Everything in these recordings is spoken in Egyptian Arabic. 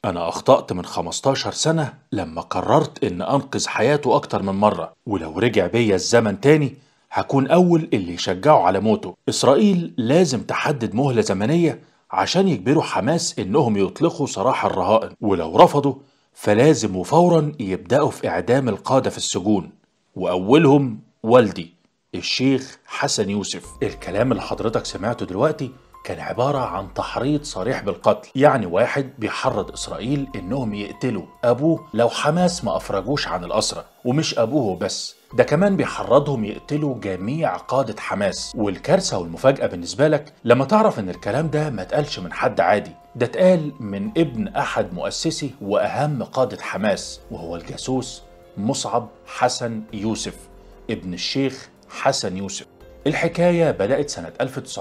أنا أخطأت من 15 سنة لما قررت إن أنقذ حياته أكتر من مرة ولو رجع بيا الزمن تاني هكون أول اللي يشجعه على موته إسرائيل لازم تحدد مهلة زمنية عشان يجبروا حماس إنهم يطلقوا سراح الرهائن ولو رفضوا فلازم وفورا يبدأوا في إعدام القادة في السجون وأولهم والدي الشيخ حسن يوسف الكلام اللي حضرتك سمعته دلوقتي كان عبارة عن تحريض صريح بالقتل يعني واحد بيحرض إسرائيل إنهم يقتلوا أبوه لو حماس ما أفرجوش عن الأسرة ومش أبوه بس ده كمان بيحرضهم يقتلوا جميع قادة حماس والكارثة والمفاجأة بالنسبة لك لما تعرف إن الكلام ده ما اتقالش من حد عادي ده اتقال من ابن أحد مؤسسي وأهم قادة حماس وهو الجاسوس مصعب حسن يوسف ابن الشيخ حسن يوسف الحكاية بدأت سنة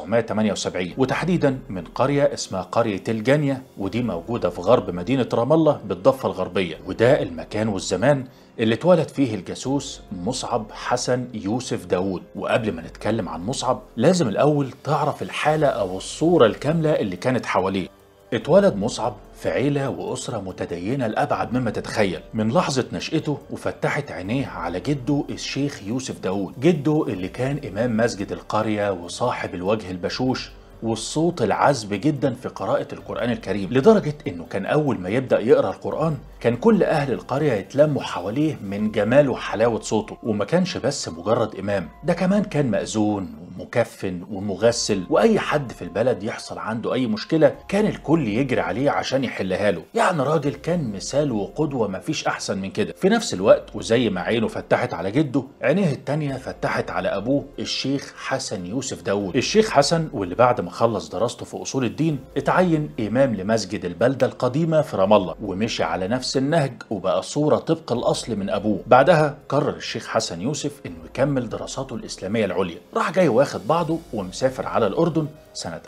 1978 وتحديدا من قرية اسمها قرية الجانية ودي موجودة في غرب مدينة رام الله بالضفة الغربية وده المكان والزمان اللي اتولد فيه الجاسوس مصعب حسن يوسف داوود وقبل ما نتكلم عن مصعب لازم الأول تعرف الحالة أو الصورة الكاملة اللي كانت حواليه اتولد مصعب في عيلة وأسرة متدينة لأبعد مما تتخيل من لحظة نشأته وفتحت عينيه على جده الشيخ يوسف داود جده اللي كان إمام مسجد القرية وصاحب الوجه البشوش والصوت العذب جدا في قراءة القرآن الكريم لدرجة انه كان اول ما يبدأ يقرأ القرآن كان كل اهل القرية يتلموا حواليه من جمال وحلاوة صوته وما كانش بس مجرد امام ده كمان كان مأذون ومكفن ومغسل واي حد في البلد يحصل عنده اي مشكلة كان الكل يجري عليه عشان يحلها له يعني راجل كان مثال وقدوة مفيش احسن من كده في نفس الوقت وزي ما عينه فتحت على جده عينيه التانية فتحت على ابوه الشيخ حسن يوسف داود الشيخ حسن واللي بعد ما خلص دراسته في اصول الدين اتعين امام لمسجد البلده القديمه في رام الله ومشي على نفس النهج وبقى صوره طبق الاصل من ابوه بعدها قرر الشيخ حسن يوسف انه يكمل دراساته الاسلاميه العليا راح جاي واخد بعضه ومسافر على الاردن سنة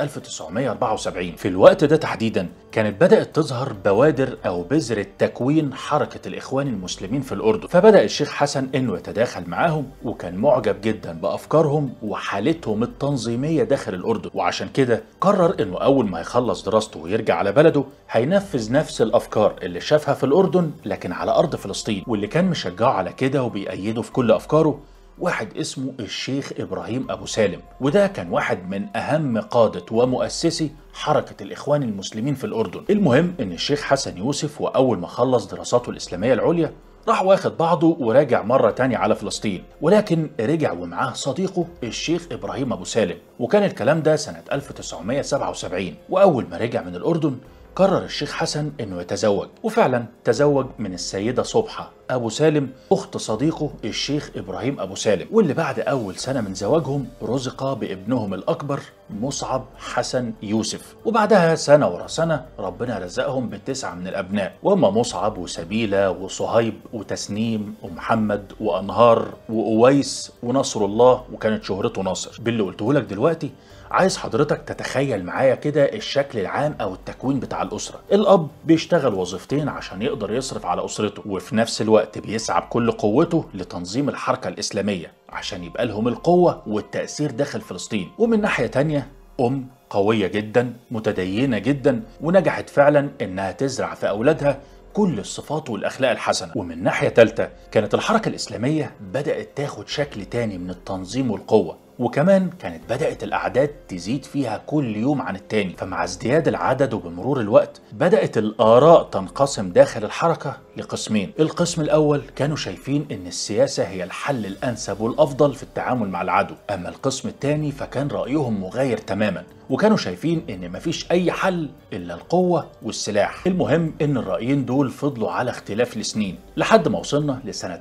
1974 في الوقت ده تحديدا كانت بدأت تظهر بوادر أو بذرة تكوين حركة الإخوان المسلمين في الأردن فبدأ الشيخ حسن أنه يتداخل معاهم وكان معجب جدا بأفكارهم وحالتهم التنظيمية داخل الأردن وعشان كده قرر أنه أول ما يخلص دراسته ويرجع على بلده هينفذ نفس الأفكار اللي شافها في الأردن لكن على أرض فلسطين واللي كان مشجعه على كده وبيأيده في كل أفكاره واحد اسمه الشيخ إبراهيم أبو سالم وده كان واحد من أهم قادة ومؤسسي حركة الإخوان المسلمين في الأردن المهم إن الشيخ حسن يوسف وأول ما خلص دراساته الإسلامية العليا راح واخد بعضه وراجع مرة تانية على فلسطين ولكن رجع ومعاه صديقه الشيخ إبراهيم أبو سالم وكان الكلام ده سنة 1977 وأول ما رجع من الأردن قرر الشيخ حسن انه يتزوج وفعلا تزوج من السيدة صبحة ابو سالم اخت صديقه الشيخ ابراهيم ابو سالم واللي بعد اول سنة من زواجهم رزق بابنهم الاكبر مصعب حسن يوسف وبعدها سنة ورا سنة ربنا رزقهم بتسعة من الابناء وهم مصعب وسبيلة وصهيب وتسنيم ومحمد وانهار واويس ونصر الله وكانت شهرته ناصر باللي قلته لك دلوقتي عايز حضرتك تتخيل معايا كده الشكل العام او التكوين بتاع الاسره الاب بيشتغل وظيفتين عشان يقدر يصرف على اسرته وفي نفس الوقت بيسعى بكل قوته لتنظيم الحركه الاسلاميه عشان يبقى لهم القوه والتاثير داخل فلسطين ومن ناحيه تانية ام قويه جدا متدينه جدا ونجحت فعلا انها تزرع في اولادها كل الصفات والأخلاق الحسنة ومن ناحية تالتة كانت الحركة الإسلامية بدأت تاخد شكل تاني من التنظيم والقوة وكمان كانت بدأت الأعداد تزيد فيها كل يوم عن التاني فمع ازدياد العدد وبمرور الوقت بدأت الآراء تنقسم داخل الحركة لقسمين القسم الأول كانوا شايفين أن السياسة هي الحل الأنسب والأفضل في التعامل مع العدو أما القسم الثاني فكان رأيهم مغاير تماما وكانوا شايفين ان مفيش اي حل الا القوه والسلاح المهم ان الرايين دول فضلوا على اختلاف لسنين لحد ما وصلنا لسنه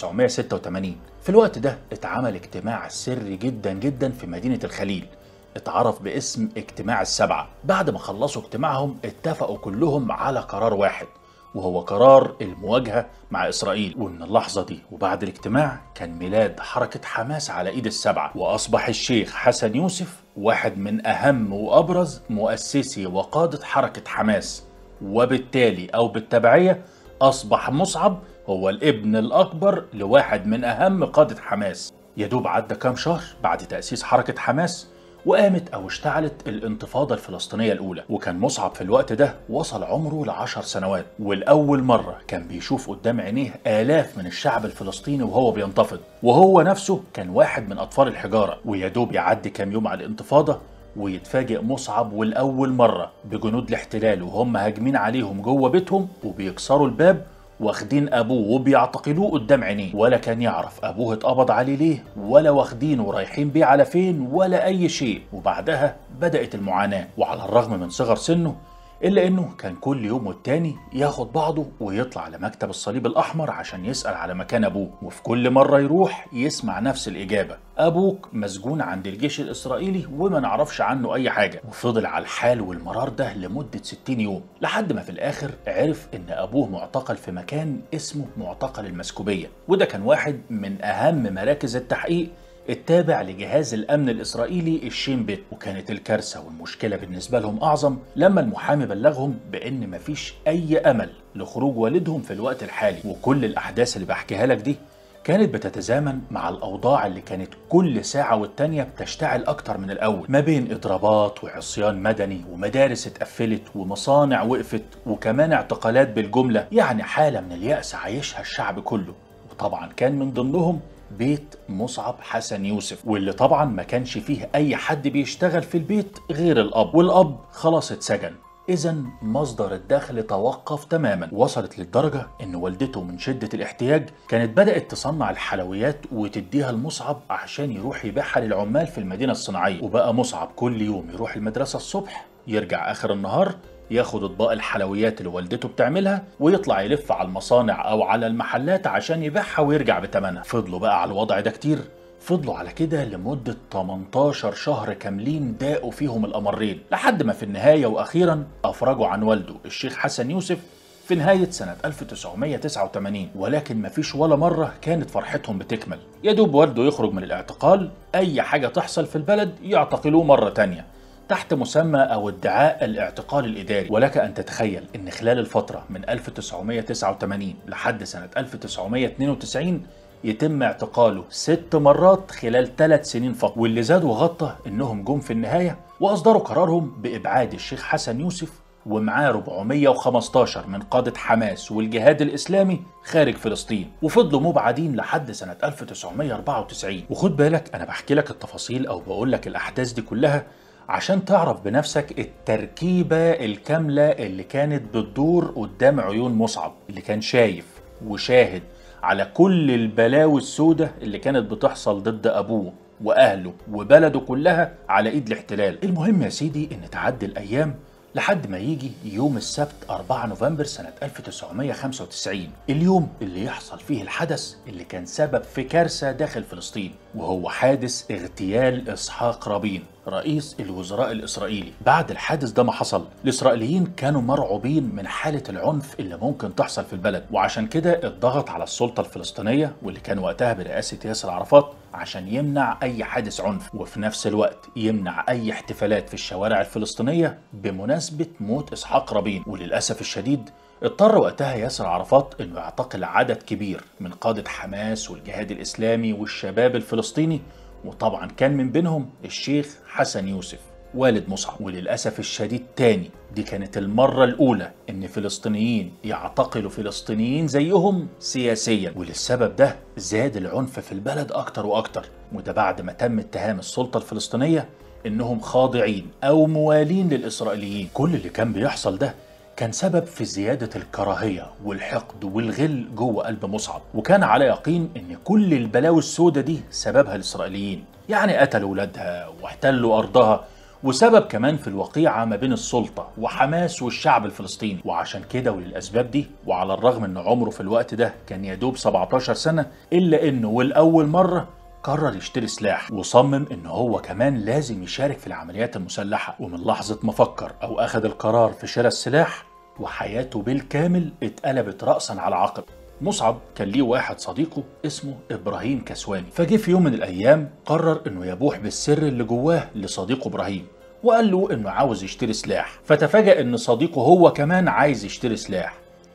1986 في الوقت ده اتعمل اجتماع سري جدا جدا في مدينه الخليل اتعرف باسم اجتماع السبعه بعد ما خلصوا اجتماعهم اتفقوا كلهم على قرار واحد وهو قرار المواجهة مع إسرائيل ومن اللحظة دي وبعد الاجتماع كان ميلاد حركة حماس على إيد السبعة وأصبح الشيخ حسن يوسف واحد من أهم وأبرز مؤسسي وقادة حركة حماس وبالتالي أو بالتبعية أصبح مصعب هو الابن الأكبر لواحد من أهم قادة حماس يدوب عدى كام شهر بعد تأسيس حركة حماس وقامت أو اشتعلت الانتفاضة الفلسطينية الأولى وكان مصعب في الوقت ده وصل عمره لعشر سنوات والأول مرة كان بيشوف قدام عينيه آلاف من الشعب الفلسطيني وهو بينتفض وهو نفسه كان واحد من أطفال الحجارة ويدوب يعدي كام يوم على الانتفاضة ويتفاجئ مصعب والأول مرة بجنود الاحتلال وهم هاجمين عليهم جوه بيتهم وبيكسروا الباب واخدين ابوه وبيعتقلوه قدام عينيه ولا كان يعرف ابوه اتقبض عليه ليه ولا واخدينه ورايحين بيه على فين ولا اي شيء وبعدها بدات المعاناه وعلى الرغم من صغر سنه إلا إنه كان كل يوم والتاني ياخد بعضه ويطلع لمكتب الصليب الأحمر عشان يسأل على مكان أبوه وفي كل مرة يروح يسمع نفس الإجابة أبوك مسجون عند الجيش الإسرائيلي وما نعرفش عنه أي حاجة وفضل على الحال والمرار ده لمدة 60 يوم لحد ما في الآخر عرف إن أبوه معتقل في مكان اسمه معتقل المسكوبية وده كان واحد من أهم مراكز التحقيق التابع لجهاز الامن الاسرائيلي الشين بيت وكانت الكارثه والمشكله بالنسبه لهم اعظم لما المحامي بلغهم بان مفيش اي امل لخروج والدهم في الوقت الحالي وكل الاحداث اللي بحكيها لك دي كانت بتتزامن مع الأوضاع اللي كانت كل ساعة والتانية بتشتعل أكتر من الأول ما بين إضرابات وعصيان مدني ومدارس اتقفلت ومصانع وقفت وكمان اعتقالات بالجملة يعني حالة من اليأس عايشها الشعب كله وطبعا كان من ضمنهم بيت مصعب حسن يوسف واللي طبعا ما كانش فيه اي حد بيشتغل في البيت غير الاب والاب خلاص اتسجن اذا مصدر الدخل توقف تماما وصلت للدرجه ان والدته من شده الاحتياج كانت بدات تصنع الحلويات وتديها لمصعب عشان يروح يبيعها للعمال في المدينه الصناعيه وبقى مصعب كل يوم يروح المدرسه الصبح يرجع اخر النهار ياخد اطباق الحلويات اللي والدته بتعملها ويطلع يلف على المصانع او على المحلات عشان يبيعها ويرجع بتمنها فضلوا بقى على الوضع ده كتير فضلوا على كده لمدة 18 شهر كاملين داقوا فيهم الأمرين لحد ما في النهاية وأخيرا أفرجوا عن والده الشيخ حسن يوسف في نهاية سنة 1989 ولكن مفيش ولا مرة كانت فرحتهم بتكمل يا دوب والده يخرج من الاعتقال أي حاجة تحصل في البلد يعتقلوه مرة تانية تحت مسمى أو ادعاء الاعتقال الإداري ولك أن تتخيل أن خلال الفترة من 1989 لحد سنة 1992 يتم اعتقاله ست مرات خلال ثلاث سنين فقط واللي زاد وغطى انهم جم في النهايه واصدروا قرارهم بابعاد الشيخ حسن يوسف ومعاه 415 من قادة حماس والجهاد الإسلامي خارج فلسطين وفضلوا مبعدين لحد سنة 1994 وخد بالك أنا بحكي لك التفاصيل أو بقول لك الأحداث دي كلها عشان تعرف بنفسك التركيبة الكاملة اللي كانت بتدور قدام عيون مصعب اللي كان شايف وشاهد على كل البلاوي السوداء اللي كانت بتحصل ضد أبوه وأهله وبلده كلها على إيد الاحتلال المهم يا سيدي إن تعدي الأيام لحد ما يجي يوم السبت 4 نوفمبر سنة 1995 اليوم اللي يحصل فيه الحدث اللي كان سبب في كارثة داخل فلسطين وهو حادث اغتيال إسحاق رابين رئيس الوزراء الإسرائيلي بعد الحادث ده ما حصل الإسرائيليين كانوا مرعوبين من حالة العنف اللي ممكن تحصل في البلد وعشان كده اتضغط على السلطة الفلسطينية واللي كان وقتها برئاسة ياسر عرفات عشان يمنع أي حادث عنف وفي نفس الوقت يمنع أي احتفالات في الشوارع الفلسطينية بمناسبة موت إسحاق رابين وللأسف الشديد اضطر وقتها ياسر عرفات انه يعتقل عدد كبير من قادة حماس والجهاد الإسلامي والشباب الفلسطيني وطبعا كان من بينهم الشيخ حسن يوسف والد مصعب وللأسف الشديد تاني دي كانت المرة الأولى إن فلسطينيين يعتقلوا فلسطينيين زيهم سياسيا وللسبب ده زاد العنف في البلد أكتر وأكتر وده بعد ما تم اتهام السلطة الفلسطينية إنهم خاضعين أو موالين للإسرائيليين كل اللي كان بيحصل ده كان سبب في زيادة الكراهية والحقد والغل جوه قلب مصعب وكان على يقين ان كل البلاوي السوداء دي سببها الاسرائيليين يعني قتلوا ولادها واحتلوا ارضها وسبب كمان في الوقيعة ما بين السلطة وحماس والشعب الفلسطيني وعشان كده وللأسباب دي وعلى الرغم ان عمره في الوقت ده كان يدوب 17 سنة إلا انه والأول مرة قرر يشتري سلاح وصمم ان هو كمان لازم يشارك في العمليات المسلحة ومن لحظة ما فكر او اخذ القرار في شراء السلاح وحياته بالكامل اتقلبت رأسا على عقب مصعب كان ليه واحد صديقه اسمه ابراهيم كسواني فجه في يوم من الايام قرر انه يبوح بالسر اللي جواه لصديقه ابراهيم وقال له انه عاوز يشتري سلاح فتفاجأ ان صديقه هو كمان عايز يشتري سلاح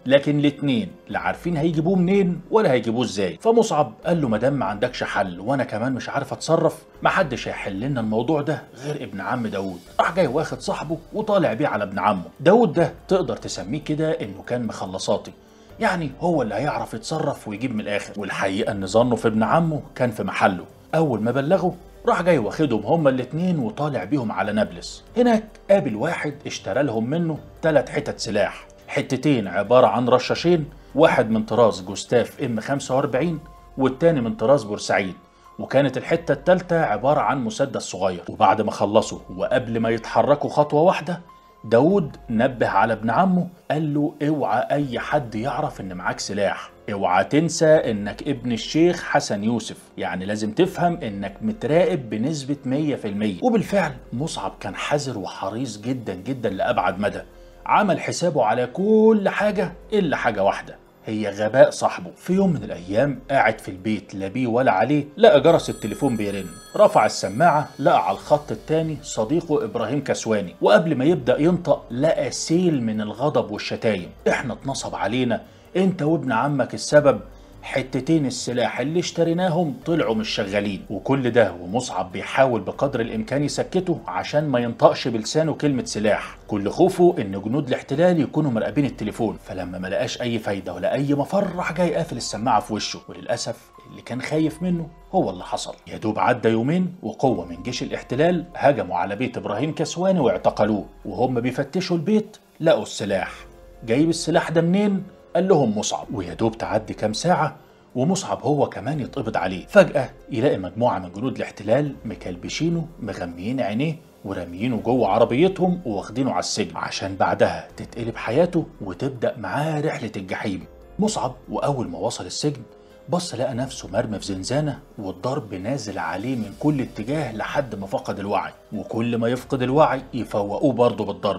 لكن الاتنين لا عارفين هيجيبوه منين ولا هيجيبوه ازاي فمصعب قال له مادام ما عندكش حل وانا كمان مش عارف اتصرف محدش هيحل لنا الموضوع ده غير ابن عم داوود راح جاي واخد صاحبه وطالع بيه على ابن عمه داوود ده تقدر تسميه كده انه كان مخلصاتي يعني هو اللي هيعرف يتصرف ويجيب من الاخر والحقيقه ان ظنه في ابن عمه كان في محله اول ما بلغه راح جاي واخدهم هما الاتنين وطالع بيهم على نابلس هناك قابل واحد اشترى لهم منه ثلاث حتت سلاح حتتين عبارة عن رشاشين واحد من طراز جوستاف ام 45 والتاني من طراز بورسعيد وكانت الحتة التالتة عبارة عن مسدس صغير وبعد ما خلصوا وقبل ما يتحركوا خطوة واحدة داود نبه على ابن عمه قال له اوعى اي حد يعرف ان معاك سلاح اوعى تنسى انك ابن الشيخ حسن يوسف يعني لازم تفهم انك متراقب بنسبة 100% وبالفعل مصعب كان حذر وحريص جدا جدا لابعد مدى عمل حسابه على كل حاجة الا حاجة واحدة هي غباء صاحبه في يوم من الايام قاعد في البيت لا بيه ولا عليه لقى جرس التليفون بيرن رفع السماعه لقى على الخط التاني صديقه ابراهيم كسواني وقبل ما يبدا ينطق لقى سيل من الغضب والشتايم احنا اتنصب علينا انت وابن عمك السبب حتتين السلاح اللي اشتريناهم طلعوا مش شغالين وكل ده ومصعب بيحاول بقدر الامكان يسكته عشان ما ينطقش بلسانه كلمه سلاح كل خوفه ان جنود الاحتلال يكونوا مراقبين التليفون فلما ما لقاش اي فايده ولا اي مفر راح جاي قافل السماعه في وشه وللاسف اللي كان خايف منه هو اللي حصل يا دوب عدى يومين وقوه من جيش الاحتلال هجموا على بيت ابراهيم كسواني واعتقلوه وهم بيفتشوا البيت لقوا السلاح جايب السلاح ده منين قال لهم مصعب ويا دوب تعدي كام ساعة ومصعب هو كمان يتقبض عليه فجأة يلاقي مجموعة من جنود الاحتلال مكلبشينه مغميين عينيه وراميينه جوه عربيتهم واخدينه على السجن عشان بعدها تتقلب حياته وتبدأ معاه رحلة الجحيم مصعب وأول ما وصل السجن بص لقى نفسه مرمي في زنزانة والضرب نازل عليه من كل اتجاه لحد ما فقد الوعي وكل ما يفقد الوعي يفوقوه برضه بالضرب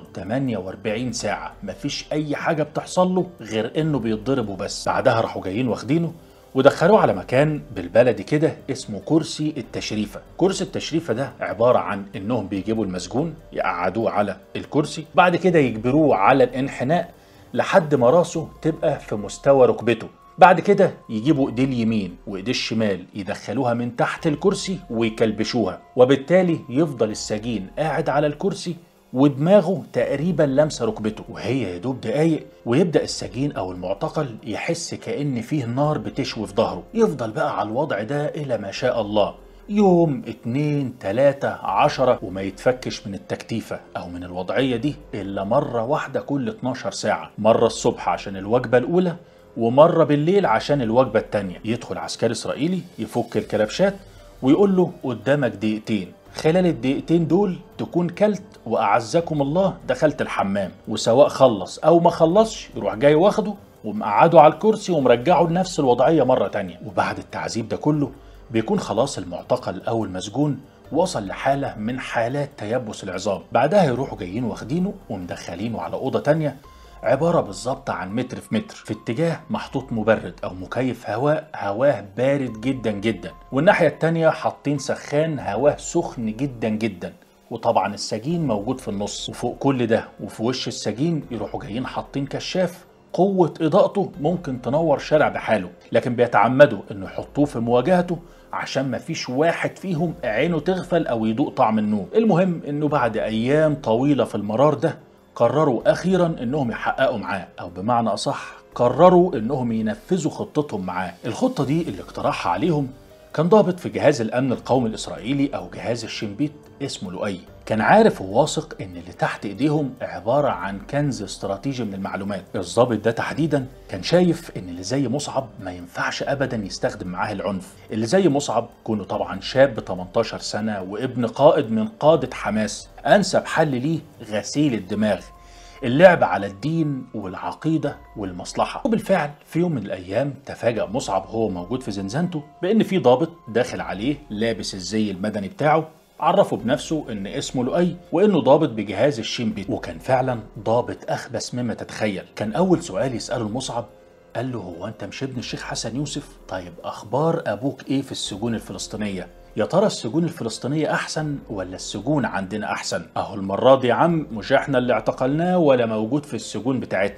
48 ساعة مفيش أي حاجة بتحصل له غير إنه بيتضرب وبس بعدها راحوا جايين واخدينه ودخلوه على مكان بالبلدي كده اسمه كرسي التشريفة كرسي التشريفة ده عبارة عن انهم بيجيبوا المسجون يقعدوه على الكرسي بعد كده يجبروه على الانحناء لحد ما راسه تبقى في مستوى ركبته بعد كده يجيبوا ايديه اليمين وايديه الشمال يدخلوها من تحت الكرسي ويكلبشوها وبالتالي يفضل السجين قاعد على الكرسي ودماغه تقريبا لامسه ركبته وهي يا دوب دقايق ويبدا السجين او المعتقل يحس كان فيه نار بتشوي في ظهره يفضل بقى على الوضع ده الى ما شاء الله يوم اتنين تلاتة عشرة وما يتفكش من التكتيفة أو من الوضعية دي إلا مرة واحدة كل 12 ساعة مرة الصبح عشان الوجبة الأولى ومرة بالليل عشان الوجبة التانية يدخل عسكري إسرائيلي يفك الكلبشات ويقول له قدامك دقيقتين خلال الدقيقتين دول تكون كلت وأعزكم الله دخلت الحمام وسواء خلص أو ما خلصش يروح جاي واخده ومقعده على الكرسي ومرجعه لنفس الوضعية مرة تانية وبعد التعذيب ده كله بيكون خلاص المعتقل أو المسجون وصل لحالة من حالات تيبس العظام بعدها يروحوا جايين واخدينه ومدخلينه على أوضة تانية عبارة بالظبط عن متر في متر في اتجاه محطوط مبرد أو مكيف هواء هواه بارد جدا جدا والناحية التانية حاطين سخان هواه سخن جدا جدا وطبعا السجين موجود في النص وفوق كل ده وفي وش السجين يروحوا جايين حاطين كشاف قوة إضاءته ممكن تنور شارع بحاله لكن بيتعمدوا إنه يحطوه في مواجهته عشان مفيش واحد فيهم عينه تغفل أو يدوق طعم النوم المهم إنه بعد أيام طويلة في المرار ده قرروا أخيرا إنهم يحققوا معاه أو بمعنى أصح قرروا إنهم ينفذوا خطتهم معاه الخطة دي اللي اقترحها عليهم كان ضابط في جهاز الأمن القومي الإسرائيلي أو جهاز الشمبيت اسمه لؤي كان عارف وواثق ان اللي تحت ايديهم عباره عن كنز استراتيجي من المعلومات الضابط ده تحديدا كان شايف ان اللي زي مصعب ما ينفعش ابدا يستخدم معاه العنف اللي زي مصعب كونه طبعا شاب 18 سنه وابن قائد من قاده حماس انسب حل ليه غسيل الدماغ اللعب على الدين والعقيدة والمصلحة وبالفعل في يوم من الأيام تفاجأ مصعب هو موجود في زنزانته بأن في ضابط داخل عليه لابس الزي المدني بتاعه عرفه بنفسه ان اسمه لؤي وانه ضابط بجهاز الشيمبيت وكان فعلا ضابط اخبث مما تتخيل كان اول سؤال يساله المصعب قال له هو انت مش ابن الشيخ حسن يوسف طيب اخبار ابوك ايه في السجون الفلسطينيه يا ترى السجون الفلسطينية أحسن ولا السجون عندنا أحسن؟ أهو المرة دي يا عم مش إحنا اللي اعتقلناه ولا موجود في السجون بتاعتنا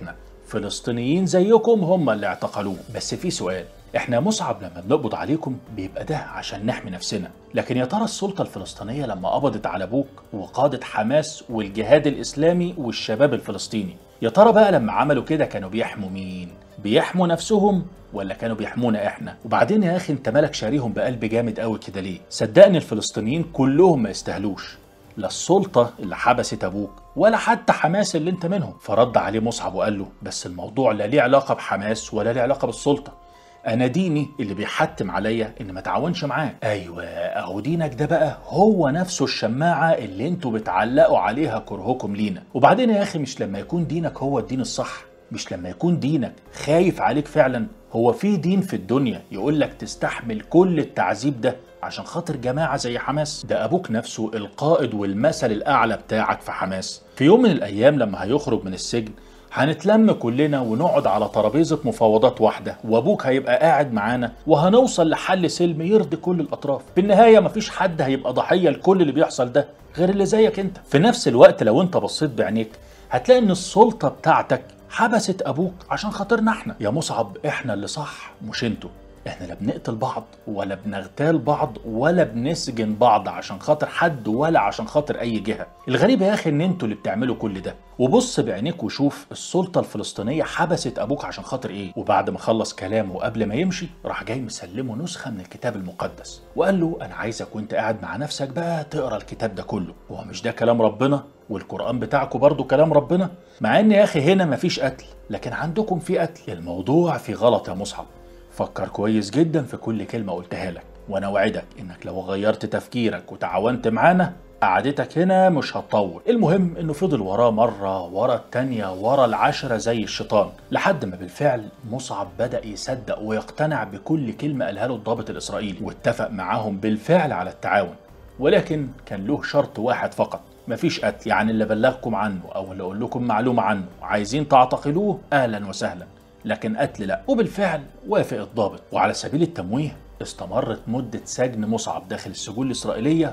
فلسطينيين زيكم هم اللي اعتقلوه بس في سؤال احنا يا مصعب لما بنقبض عليكم بيبقى ده عشان نحمي نفسنا لكن يا ترى السلطة الفلسطينية لما قبضت على ابوك وقادة حماس والجهاد الاسلامي والشباب الفلسطيني يا ترى بقى لما عملوا كده كانوا بيحموا مين بيحموا نفسهم ولا كانوا بيحمونا احنا وبعدين يا اخي انت مالك شاريهم بقلب جامد قوي كده ليه صدقني الفلسطينيين كلهم ما يستاهلوش لا السلطة اللي حبست أبوك ولا حتى حماس اللي أنت منهم فرد عليه مصعب وقال له بس الموضوع لا ليه علاقة بحماس ولا ليه علاقة بالسلطة أنا ديني اللي بيحتم عليا إن ما تعاونش معاه أيوة أهو دينك ده بقى هو نفسه الشماعة اللي أنتوا بتعلقوا عليها كرهكم لينا وبعدين يا أخي مش لما يكون دينك هو الدين الصح مش لما يكون دينك خايف عليك فعلا هو في دين في الدنيا يقول لك تستحمل كل التعذيب ده عشان خاطر جماعة زي حماس ده أبوك نفسه القائد والمثل الأعلى بتاعك في حماس في يوم من الأيام لما هيخرج من السجن هنتلم كلنا ونقعد على ترابيزة مفاوضات واحدة وأبوك هيبقى قاعد معانا وهنوصل لحل سلمي يرضي كل الأطراف في النهاية مفيش حد هيبقى ضحية لكل اللي بيحصل ده غير اللي زيك أنت في نفس الوقت لو أنت بصيت بعينيك هتلاقي إن السلطة بتاعتك حبست ابوك عشان خاطرنا احنا يا مصعب احنا اللي صح مش انتوا احنا لا بنقتل بعض ولا بنغتال بعض ولا بنسجن بعض عشان خاطر حد ولا عشان خاطر اي جهه الغريب يا اخي ان انتوا اللي بتعملوا كل ده وبص بعينيك وشوف السلطه الفلسطينيه حبست ابوك عشان خاطر ايه وبعد ما خلص كلامه وقبل ما يمشي راح جاي مسلمه نسخه من الكتاب المقدس وقال له انا عايزك وانت قاعد مع نفسك بقى تقرا الكتاب ده كله هو مش ده كلام ربنا والقرآن بتاعكم برضو كلام ربنا مع ان يا اخي هنا مفيش قتل لكن عندكم في قتل الموضوع في غلط يا مصعب فكر كويس جدا في كل كلمة قلتها لك وانا وعدك انك لو غيرت تفكيرك وتعاونت معانا قعدتك هنا مش هتطول المهم انه فضل وراه مرة ورا التانية ورا العشرة زي الشيطان لحد ما بالفعل مصعب بدأ يصدق ويقتنع بكل كلمة قالها له الضابط الإسرائيلي واتفق معاهم بالفعل على التعاون ولكن كان له شرط واحد فقط مفيش قتل يعني اللي بلغكم عنه او اللي اقول لكم معلومه عنه عايزين تعتقلوه اهلا وسهلا لكن قتل لا وبالفعل وافق الضابط وعلى سبيل التمويه استمرت مدة سجن مصعب داخل السجون الإسرائيلية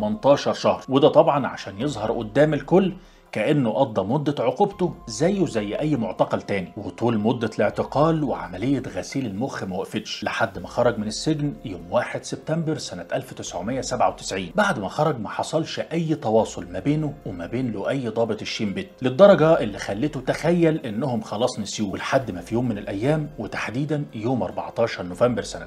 18 شهر وده طبعا عشان يظهر قدام الكل كأنه قضى مدة عقوبته زيه زي أي معتقل تاني وطول مدة الاعتقال وعملية غسيل المخ ما وقفتش لحد ما خرج من السجن يوم 1 سبتمبر سنة 1997 بعد ما خرج ما حصلش أي تواصل ما بينه وما بين لؤي ضابط الشين بت للدرجة اللي خلته تخيل إنهم خلاص نسيوه لحد ما في يوم من الأيام وتحديدا يوم 14 نوفمبر سنة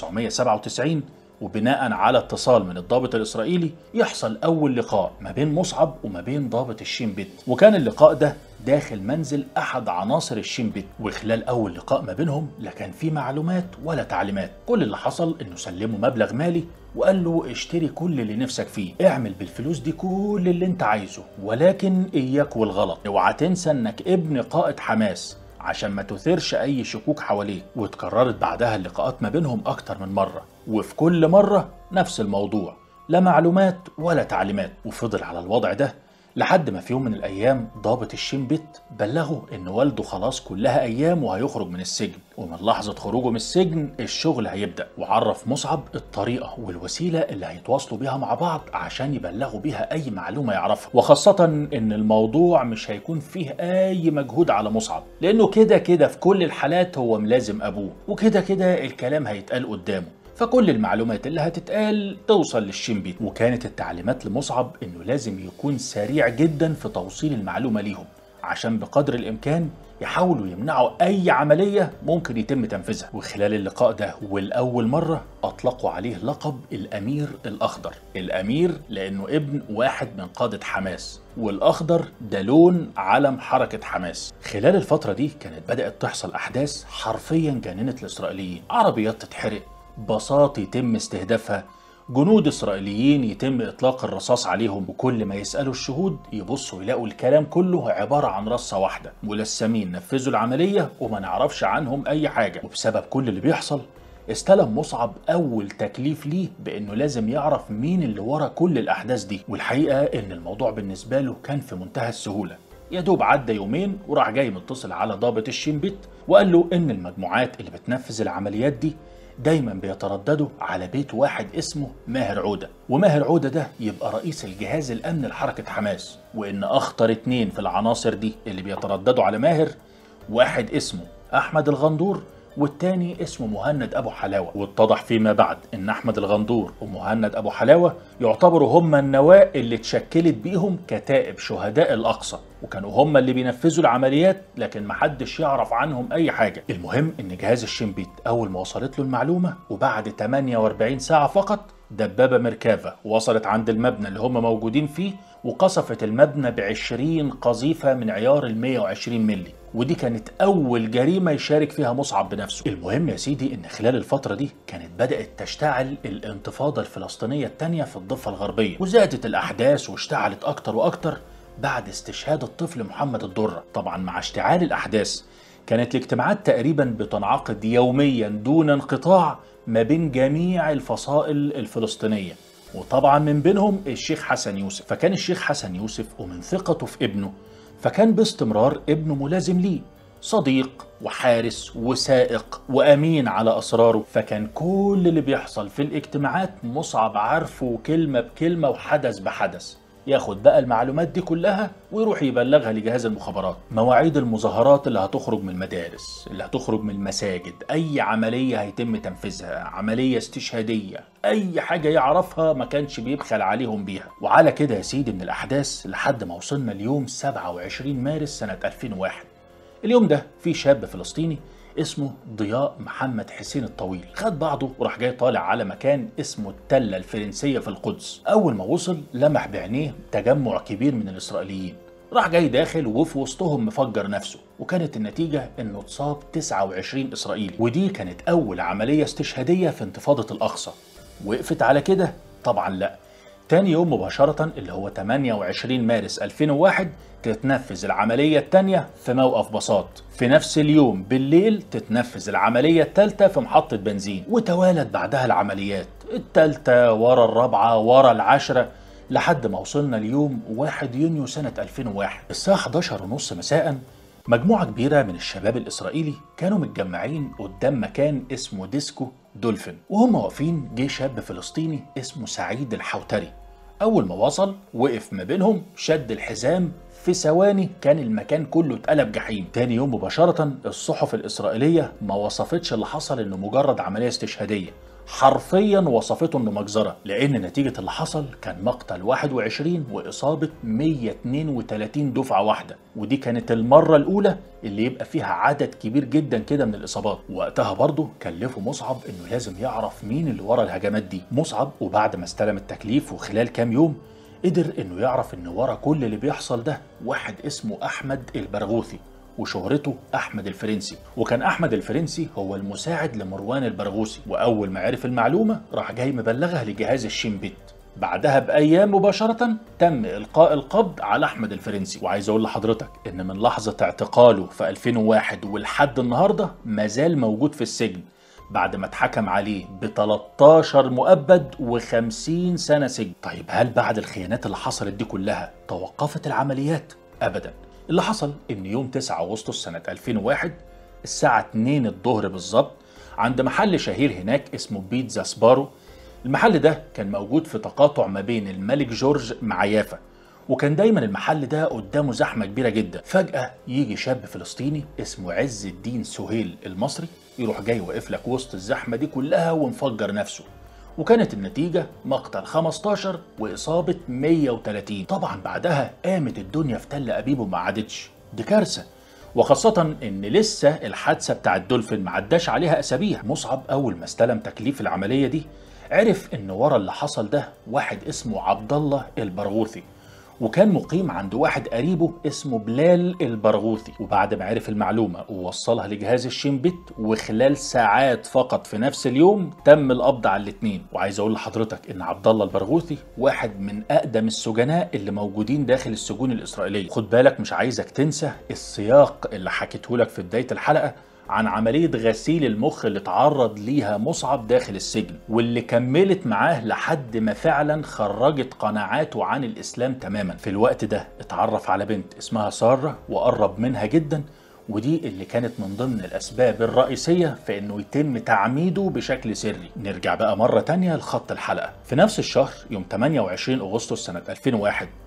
1997 وبناء على اتصال من الضابط الإسرائيلي يحصل أول لقاء ما بين مصعب وما بين ضابط الشين بت وكان اللقاء ده داخل منزل أحد عناصر الشين بت وخلال أول لقاء ما بينهم لا كان في معلومات ولا تعليمات كل اللي حصل إنه سلمه مبلغ مالي وقال له اشتري كل اللي نفسك فيه اعمل بالفلوس دي كل اللي انت عايزه ولكن اياك والغلط اوعى تنسى انك ابن قائد حماس عشان ما تثيرش اي شكوك حواليك واتكررت بعدها اللقاءات ما بينهم اكتر من مره وفي كل مره نفس الموضوع لا معلومات ولا تعليمات وفضل على الوضع ده لحد ما في يوم من الايام ضابط الشين بت بلغه ان والده خلاص كلها ايام وهيخرج من السجن ومن لحظه خروجه من السجن الشغل هيبدا وعرف مصعب الطريقه والوسيله اللي هيتواصلوا بيها مع بعض عشان يبلغوا بيها اي معلومه يعرفها وخاصه ان الموضوع مش هيكون فيه اي مجهود على مصعب لانه كده كده في كل الحالات هو ملازم ابوه وكده كده الكلام هيتقال قدامه فكل المعلومات اللي هتتقال توصل للشمبي وكانت التعليمات لمصعب انه لازم يكون سريع جدا في توصيل المعلومه ليهم عشان بقدر الامكان يحاولوا يمنعوا اي عمليه ممكن يتم تنفيذها وخلال اللقاء ده والاول مره اطلقوا عليه لقب الامير الاخضر الامير لانه ابن واحد من قاده حماس والاخضر ده لون علم حركه حماس خلال الفتره دي كانت بدات تحصل احداث حرفيا جننت الاسرائيليين عربيات تتحرق بساط يتم استهدافها جنود اسرائيليين يتم اطلاق الرصاص عليهم وكل ما يسالوا الشهود يبصوا يلاقوا الكلام كله عباره عن رصه واحده ملثمين نفذوا العمليه وما نعرفش عنهم اي حاجه وبسبب كل اللي بيحصل استلم مصعب اول تكليف ليه بانه لازم يعرف مين اللي ورا كل الاحداث دي والحقيقه ان الموضوع بالنسبه له كان في منتهى السهوله يا دوب عدى يومين وراح جاي متصل على ضابط الشين وقال له ان المجموعات اللي بتنفذ العمليات دي دايما بيترددوا على بيت واحد اسمه ماهر عودة وماهر عودة ده يبقى رئيس الجهاز الأمن لحركة حماس وإن أخطر اتنين في العناصر دي اللي بيترددوا على ماهر واحد اسمه أحمد الغندور والتاني اسمه مهند أبو حلاوة واتضح فيما بعد إن أحمد الغندور ومهند أبو حلاوة يعتبروا هما النواة اللي اتشكلت بيهم كتائب شهداء الأقصى وكانوا هما اللي بينفذوا العمليات لكن محدش يعرف عنهم أي حاجة المهم إن جهاز الشمبيت أول ما وصلت له المعلومة وبعد 48 ساعة فقط دبابة ميركافا وصلت عند المبنى اللي هم موجودين فيه وقصفت المبنى ب 20 قذيفة من عيار ال 120 ملي ودي كانت أول جريمة يشارك فيها مصعب بنفسه المهم يا سيدي إن خلال الفترة دي كانت بدأت تشتعل الانتفاضة الفلسطينية التانية في الضفة الغربية وزادت الأحداث واشتعلت أكتر وأكتر بعد استشهاد الطفل محمد الدرة طبعا مع اشتعال الأحداث كانت الاجتماعات تقريبا بتنعقد يوميا دون انقطاع ما بين جميع الفصائل الفلسطينية وطبعا من بينهم الشيخ حسن يوسف فكان الشيخ حسن يوسف ومن ثقته في ابنه فكان باستمرار ابنه ملازم ليه صديق وحارس وسائق وامين على اسراره فكان كل اللي بيحصل في الاجتماعات مصعب عارفه كلمه بكلمه وحدث بحدث ياخد بقى المعلومات دي كلها ويروح يبلغها لجهاز المخابرات مواعيد المظاهرات اللي هتخرج من المدارس اللي هتخرج من المساجد اي عملية هيتم تنفيذها عملية استشهادية اي حاجة يعرفها ما كانش بيبخل عليهم بيها وعلى كده يا سيدي من الاحداث لحد ما وصلنا اليوم 27 مارس سنة 2001 اليوم ده في شاب فلسطيني اسمه ضياء محمد حسين الطويل خد بعضه وراح جاي طالع على مكان اسمه التلة الفرنسية في القدس أول ما وصل لمح بعينيه تجمع كبير من الإسرائيليين راح جاي داخل وفي وسطهم مفجر نفسه وكانت النتيجة انه اتصاب 29 إسرائيلي ودي كانت أول عملية استشهادية في انتفاضة الأقصى وقفت على كده؟ طبعا لا تاني يوم مباشرة اللي هو 28 مارس 2001 تتنفذ العملية التانية في موقف بساط في نفس اليوم بالليل تتنفذ العملية التالتة في محطة بنزين وتوالت بعدها العمليات التالتة ورا الرابعة ورا العشرة لحد ما وصلنا اليوم 1 يونيو سنة 2001 الساعة 11 ونص مساء مجموعة كبيرة من الشباب الإسرائيلي كانوا متجمعين قدام مكان اسمه ديسكو دولفين وهم واقفين جه شاب فلسطيني اسمه سعيد الحوتري أول ما وصل وقف ما بينهم شد الحزام في ثواني كان المكان كله اتقلب جحيم تاني يوم مباشرة الصحف الإسرائيلية ما وصفتش اللي حصل إنه مجرد عملية استشهادية حرفيا وصفته انه مجزره لان نتيجه اللي حصل كان مقتل 21 واصابه 132 دفعه واحده ودي كانت المره الاولى اللي يبقى فيها عدد كبير جدا كده من الاصابات وقتها برضه كلفوا مصعب انه لازم يعرف مين اللي ورا الهجمات دي مصعب وبعد ما استلم التكليف وخلال كام يوم قدر انه يعرف ان ورا كل اللي بيحصل ده واحد اسمه احمد البرغوثي وشهرته احمد الفرنسي وكان احمد الفرنسي هو المساعد لمروان البرغوثي واول ما عرف المعلومه راح جاي مبلغها لجهاز الشيمبيت بعدها بايام مباشره تم القاء القبض على احمد الفرنسي وعايز اقول لحضرتك ان من لحظه اعتقاله في 2001 ولحد النهارده مازال موجود في السجن بعد ما اتحكم عليه ب 13 مؤبد و50 سنه سجن طيب هل بعد الخيانات اللي حصلت دي كلها توقفت العمليات ابدا اللي حصل ان يوم 9 اغسطس سنه 2001 الساعه 2 الظهر بالظبط عند محل شهير هناك اسمه بيتزا سبارو المحل ده كان موجود في تقاطع ما بين الملك جورج مع يافا وكان دايما المحل ده قدامه زحمه كبيره جدا فجاه يجي شاب فلسطيني اسمه عز الدين سهيل المصري يروح جاي واقف لك وسط الزحمه دي كلها ومفجر نفسه وكانت النتيجة مقتل 15 وإصابة 130 طبعا بعدها قامت الدنيا في تل أبيب وما عادتش دي كارثة وخاصة إن لسه الحادثة بتاع الدولفين ما عداش عليها أسابيع مصعب أول ما استلم تكليف العملية دي عرف إن ورا اللي حصل ده واحد اسمه عبد الله البرغوثي وكان مقيم عند واحد قريبه اسمه بلال البرغوثي وبعد ما عرف المعلومة ووصلها لجهاز الشيمبت وخلال ساعات فقط في نفس اليوم تم القبض على الاثنين وعايز اقول لحضرتك ان عبد الله البرغوثي واحد من اقدم السجناء اللي موجودين داخل السجون الاسرائيليه خد بالك مش عايزك تنسى السياق اللي حكيته لك في بدايه الحلقه عن عملية غسيل المخ اللي تعرض ليها مصعب داخل السجن واللي كملت معاه لحد ما فعلا خرجت قناعاته عن الإسلام تماما في الوقت ده اتعرف على بنت اسمها سارة وقرب منها جدا ودي اللي كانت من ضمن الأسباب الرئيسية في إنه يتم تعميده بشكل سري نرجع بقى مرة تانية لخط الحلقة في نفس الشهر يوم 28 أغسطس سنة 2001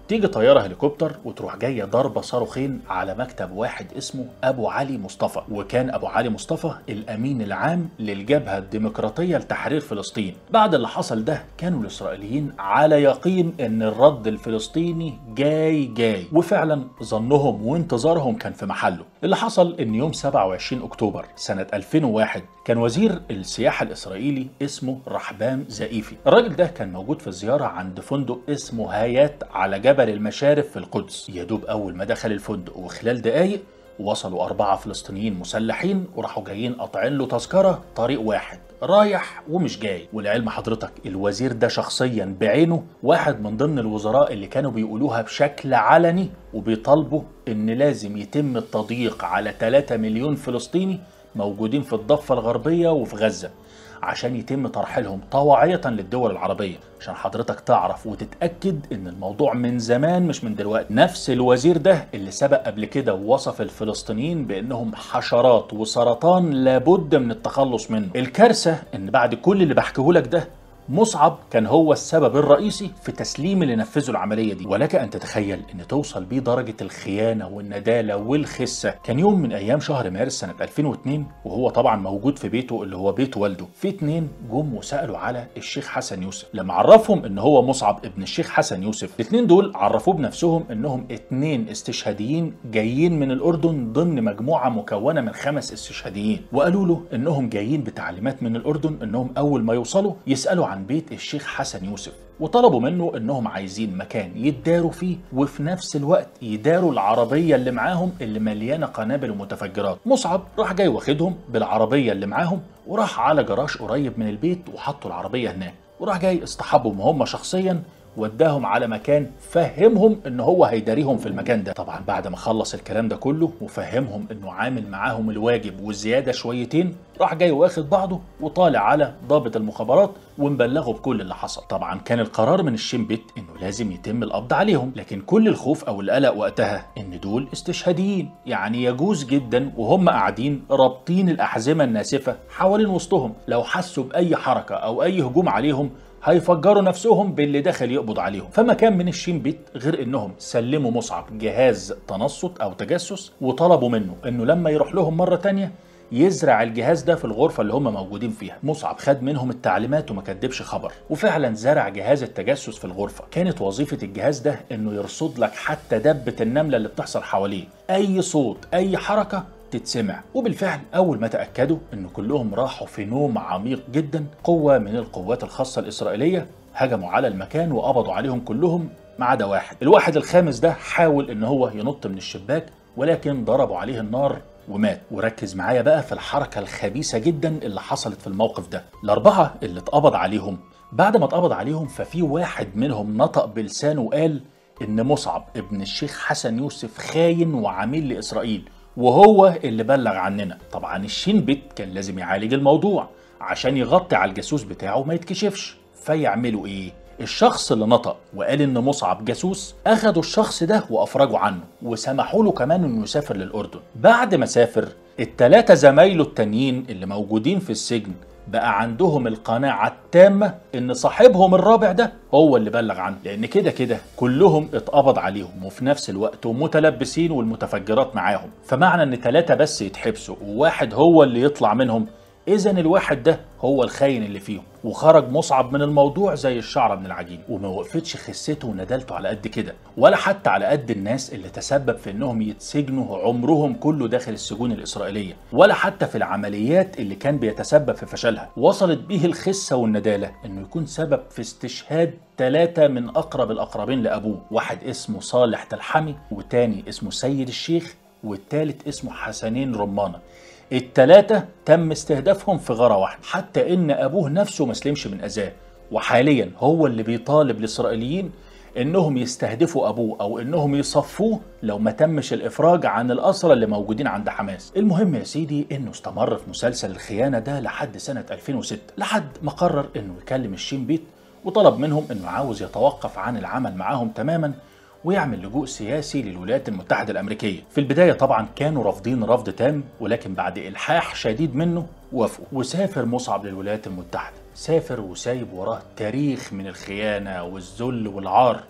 تيجي طياره هليكوبتر وتروح جايه ضربه صاروخين على مكتب واحد اسمه ابو علي مصطفى وكان ابو علي مصطفى الامين العام للجبهه الديمقراطيه لتحرير فلسطين بعد اللي حصل ده كانوا الاسرائيليين على يقين ان الرد الفلسطيني جاي جاي وفعلا ظنهم وانتظارهم كان في محله اللي حصل ان يوم 27 اكتوبر سنه 2001 كان وزير السياحه الاسرائيلي اسمه رحبام زائيفي الراجل ده كان موجود في الزياره عند فندق اسمه هايات على جبل المشارف في القدس يا دوب اول ما دخل الفندق وخلال دقايق وصلوا أربعة فلسطينيين مسلحين وراحوا جايين قاطعين له تذكرة طريق واحد رايح ومش جاي ولعلم حضرتك الوزير ده شخصيا بعينه واحد من ضمن الوزراء اللي كانوا بيقولوها بشكل علني وبيطالبوا ان لازم يتم التضييق على 3 مليون فلسطيني موجودين في الضفة الغربية وفي غزة عشان يتم ترحيلهم طواعية للدول العربية عشان حضرتك تعرف وتتأكد ان الموضوع من زمان مش من دلوقتي نفس الوزير ده اللي سبق قبل كده ووصف الفلسطينيين بانهم حشرات وسرطان لابد من التخلص منه الكارثة ان بعد كل اللي بحكيه لك ده مصعب كان هو السبب الرئيسي في تسليم اللي نفذوا العمليه دي ولك ان تتخيل ان توصل بيه درجه الخيانه والنداله والخسه كان يوم من ايام شهر مارس سنه 2002 وهو طبعا موجود في بيته اللي هو بيت والده في اتنين جم وسالوا على الشيخ حسن يوسف لما عرفهم ان هو مصعب ابن الشيخ حسن يوسف الاتنين دول عرفوه بنفسهم انهم اتنين استشهاديين جايين من الاردن ضمن مجموعه مكونه من خمس استشهاديين وقالوا له انهم جايين بتعليمات من الاردن انهم اول ما يوصلوا يسالوا عن بيت الشيخ حسن يوسف وطلبوا منه انهم عايزين مكان يداروا فيه وفي نفس الوقت يداروا العربيه اللي معاهم اللي مليانه قنابل ومتفجرات مصعب راح جاي واخدهم بالعربيه اللي معاهم وراح على جراج قريب من البيت وحطوا العربيه هناك وراح جاي اصطحبهم هم شخصيا وداهم على مكان فهمهم ان هو هيداريهم في المكان ده طبعا بعد ما خلص الكلام ده كله وفهمهم انه عامل معاهم الواجب والزياده شويتين راح جاي واخد بعضه وطالع على ضابط المخابرات ومبلغه بكل اللي حصل طبعا كان القرار من الشنبت انه لازم يتم القبض عليهم لكن كل الخوف او القلق وقتها ان دول استشهاديين يعني يجوز جدا وهم قاعدين رابطين الاحزمه الناسفه حوالين وسطهم لو حسوا باي حركه او اي هجوم عليهم هيفجروا نفسهم باللي دخل يقبض عليهم فما كان من الشين بيت غير انهم سلموا مصعب جهاز تنصت او تجسس وطلبوا منه انه لما يروح لهم مره تانية يزرع الجهاز ده في الغرفة اللي هم موجودين فيها مصعب خد منهم التعليمات وما كدبش خبر وفعلا زرع جهاز التجسس في الغرفة كانت وظيفة الجهاز ده انه يرصد لك حتى دبة النملة اللي بتحصل حواليه اي صوت اي حركة تتسمع وبالفعل اول ما تاكدوا ان كلهم راحوا في نوم عميق جدا قوه من القوات الخاصه الاسرائيليه هجموا على المكان وقبضوا عليهم كلهم ما عدا واحد الواحد الخامس ده حاول ان هو ينط من الشباك ولكن ضربوا عليه النار ومات وركز معايا بقى في الحركة الخبيثة جدا اللي حصلت في الموقف ده الأربعة اللي اتقبض عليهم بعد ما اتقبض عليهم ففي واحد منهم نطق بلسانه وقال إن مصعب ابن الشيخ حسن يوسف خاين وعميل لإسرائيل وهو اللي بلغ عننا طبعا الشين بيت كان لازم يعالج الموضوع عشان يغطي على الجاسوس بتاعه ما يتكشفش فيعملوا ايه الشخص اللي نطق وقال ان مصعب جاسوس اخدوا الشخص ده وافرجوا عنه وسمحوا له كمان انه يسافر للاردن بعد ما سافر التلاتة زمايله التانيين اللي موجودين في السجن بقى عندهم القناعة التامة إن صاحبهم الرابع ده هو اللي بلغ عنه لأن كده كده كلهم اتقبض عليهم وفي نفس الوقت ومتلبسين والمتفجرات معاهم فمعنى إن ثلاثة بس يتحبسوا وواحد هو اللي يطلع منهم إذا الواحد ده هو الخاين اللي فيهم وخرج مصعب من الموضوع زي الشعرة من العجين وما وقفتش خسته وندلته على قد كده ولا حتى على قد الناس اللي تسبب في انهم يتسجنوا عمرهم كله داخل السجون الإسرائيلية ولا حتى في العمليات اللي كان بيتسبب في فشلها وصلت به الخسة والندالة انه يكون سبب في استشهاد ثلاثة من أقرب الأقربين لأبوه واحد اسمه صالح تلحمي والتاني اسمه سيد الشيخ والتالت اسمه حسنين رمانة التلاتة تم استهدافهم في غارة واحدة حتى ان ابوه نفسه ما سلمش من اذاه وحاليا هو اللي بيطالب الاسرائيليين انهم يستهدفوا ابوه او انهم يصفوه لو ما تمش الافراج عن الاسرى اللي موجودين عند حماس المهم يا سيدي انه استمر في مسلسل الخيانه ده لحد سنه 2006 لحد ما قرر انه يكلم الشين بيت وطلب منهم انه عاوز يتوقف عن العمل معاهم تماما ويعمل لجوء سياسي للولايات المتحدة الأمريكية في البداية طبعا كانوا رافضين رفض تام ولكن بعد إلحاح شديد منه وافقوا وسافر مصعب للولايات المتحدة سافر وسايب وراه تاريخ من الخيانة والذل والعار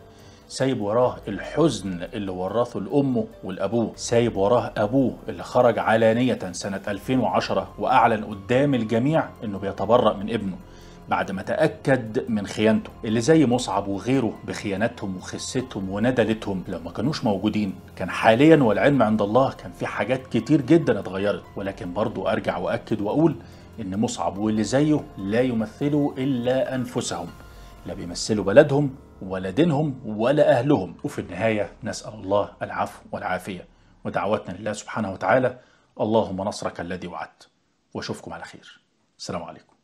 سايب وراه الحزن اللي ورثه لأمه والأبوه سايب وراه أبوه اللي خرج علانية سنة 2010 وأعلن قدام الجميع إنه بيتبرأ من ابنه بعد ما تأكد من خيانته اللي زي مصعب وغيره بخيانتهم وخستهم وندلتهم لو ما كانوش موجودين كان حاليا والعلم عند الله كان في حاجات كتير جدا اتغيرت ولكن برضو أرجع وأكد وأقول إن مصعب واللي زيه لا يمثلوا إلا أنفسهم لا بيمثلوا بلدهم ولا دينهم ولا أهلهم وفي النهاية نسأل الله العفو والعافية ودعواتنا لله سبحانه وتعالى اللهم نصرك الذي وعدت واشوفكم على خير السلام عليكم